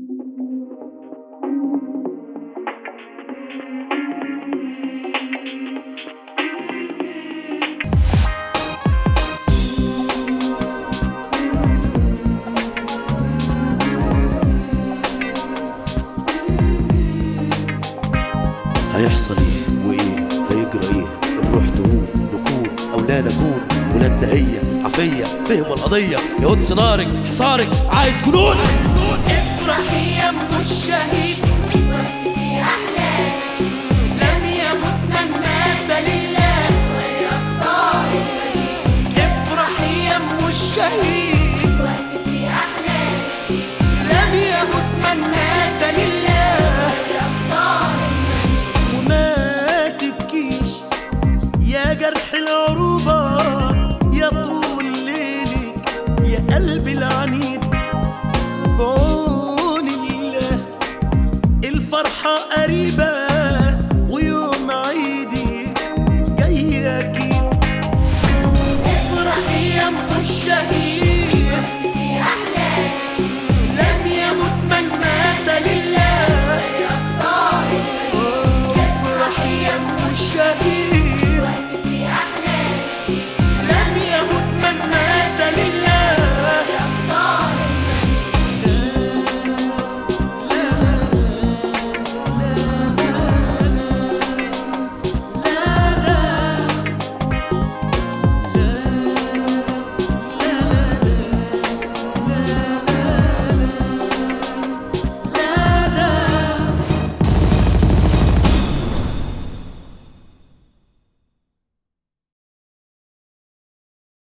هيحصل ايه وايه هيجرى ايه الروح تهون نكون او لا نكون ولادنا هي عفية فهم القضية يا قدس نارك حصارك عايز جنون افرحي يا ام الشهيد الوقت في أحلى نشيد لم يمت من مات لله والأبصار المجيد افرحي يا ام الشهيد الوقت في أحلى نشيد لم يمت من مات لله والأبصار المجيد وما تبكيش يا جرح العروبة يا طول ليلك يا قلبي العنيد بعون الله الفرحة قريبة